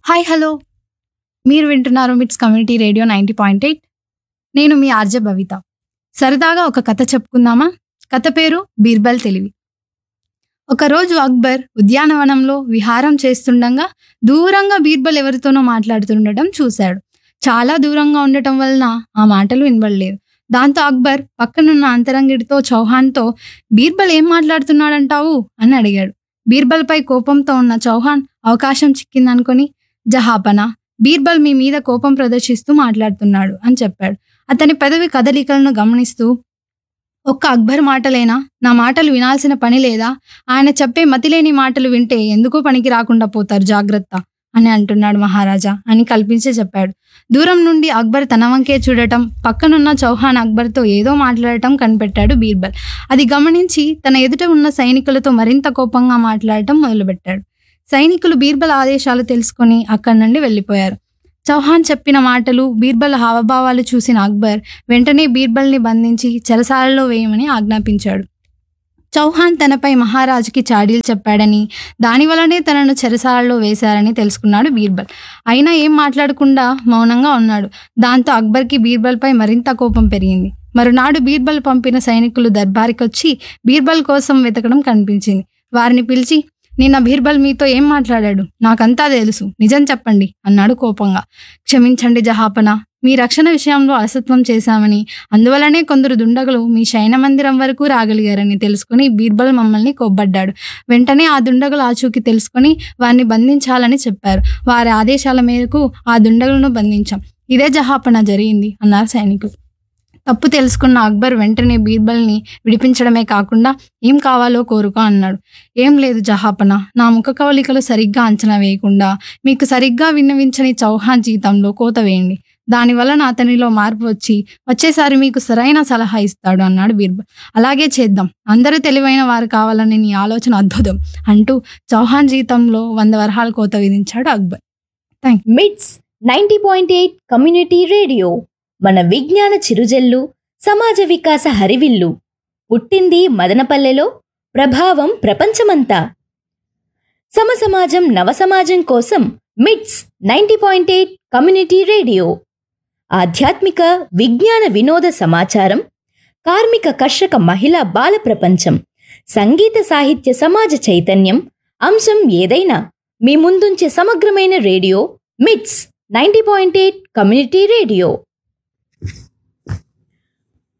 hi hello మీరు వింటున్నారు MITS community radio ninety point eight నేను మీ ఆర్జే భవిత సరదాగా ఒక కథ చెప్పుకుందామా కథ పేరు బీర్బల్ తెలివి ఒకరోజు అక్బర్ ఉద్యానవనంలో విహారం చేస్తుండగా దూరంగా బీర్బల్ ఎవరితోనో మాట్లాడుతుండటం చూశాడు చాలా దూరంగా ఉండటం వలన ఆ మాటలు వినబడలేదు దాంతో అక్బర్ పక్కనున్న అంతరంగిడితో చౌహాన్తో బీర్బల్ ఏం మాట్లాడుతున్నాడంటావు అని అడిగాడు బీర్బల్పై కోపంతో ఉన్న చౌహాన్ అవకాశం చిక్కిందనుకొని జహాపన బీర్బల్ మీ మీద కోపం ప్రదర్శిస్తూ మాట్లాడుతున్నాడు అని చెప్పాడు అతని పెదవి కదలికలను గమనిస్తూ ఒక్క అక్బర్ మాటలేనా నా మాటలు వినాల్సిన పని లేదా ఆయన చెప్పే మతిలేని మాటలు వింటే ఎందుకో పనికి రాకుండా పోతారు జాగ్రత్త అని అంటున్నాడు మహారాజా అని కల్పించి చెప్పాడు దూరం నుండి అక్బర్ తన వంకే చూడటం పక్కనున్న చౌహాన్ అక్బర్తో ఏదో మాట్లాడటం కనిపెట్టాడు బీర్బల్ అది గమనించి తన ఎదుట ఉన్న సైనికులతో మరింత కోపంగా మాట్లాడటం మొదలుపెట్టాడు సైనికులు బీర్బల్ ఆదేశాలు తెలుసుకొని అక్కడి నుండి వెళ్ళిపోయారు చౌహాన్ చెప్పిన మాటలు బీర్బల్ హావభావాలు చూసిన అక్బర్ వెంటనే బీర్బల్ని బంధించి చెరసాలలో వేయమని ఆజ్ఞాపించాడు చౌహాన్ తనపై మహారాజుకి చాడీలు చెప్పాడని దానివల్లనే తనను చెరసాలలో వేశారని తెలుసుకున్నాడు బీర్బల్ అయినా ఏం మాట్లాడకుండా మౌనంగా ఉన్నాడు దాంతో అక్బర్కి బీర్బల్పై మరింత కోపం పెరిగింది మరునాడు బీర్బల్ పంపిన సైనికులు దర్బారికొచ్చి బీర్బల్ కోసం వెతకడం కనిపించింది వారిని పిలిచి నిన్న బీర్బల్ మీతో ఏం మాట్లాడాడు నాకంతా తెలుసు నిజం చెప్పండి అన్నాడు కోపంగా క్షమించండి జహాపన మీ రక్షణ విషయంలో అలసత్వం చేశామని అందువలనే కొందరు దుండగులు మీ శయన మందిరం వరకు రాగలిగారని తెలుసుకుని బీర్బల్ మమ్మల్ని కొబ్బడ్డాడు వెంటనే ఆ దుండగులు ఆచూకీ తెలుసుకొని వారిని బంధించాలని చెప్పారు వారి ఆదేశాల మేరకు ఆ దుండగులను బంధించాం ఇదే జహాపన జరిగింది అన్నారు సైనికులు తప్పు తెలుసుకున్న అక్బర్ వెంటనే బీర్బల్ని విడిపించడమే కాకుండా ఏం కావాలో కోరుకో అన్నాడు ఏం లేదు జహాపన నా ముఖ కవలికలు సరిగ్గా అంచనా వేయకుండా మీకు సరిగ్గా విన్నవించని చౌహాన్ జీతంలో కోత వేయండి దానివల్ల నా అతనిలో మార్పు వచ్చి వచ్చేసారి మీకు సరైన సలహా ఇస్తాడు అన్నాడు బీర్బల్ అలాగే చేద్దాం అందరూ తెలివైన వారు కావాలని నీ ఆలోచన అద్భుతం అంటూ చౌహాన్ జీతంలో వంద వరహాల కోత విధించాడు Akbar MITS ninety point eight community radio మన విజ్ఞాన చిరుజల్లు సమాజ వికాస హరివిల్లు పుట్టింది మదనపల్లెలో ప్రభావం ప్రపంచమంతా సమసమాజం నవసమాజం కోసం MITS ninety point eight community radio ఆధ్యాత్మిక విజ్ఞాన వినోద సమాచారం కార్మిక కర్షక మహిళా బాల ప్రపంచం సంగీత సాహిత్య సమాజ చైతన్యం అంశం ఏదైనా మీ ముందుంచే సమగ్రమైన radio MITS ninety point eight community radio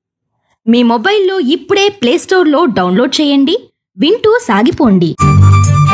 మీ మొబైల్లో ఇప్పుడే ప్లేస్టోర్లో డౌన్లోడ్ చేయండి వింటూ సాగిపోండి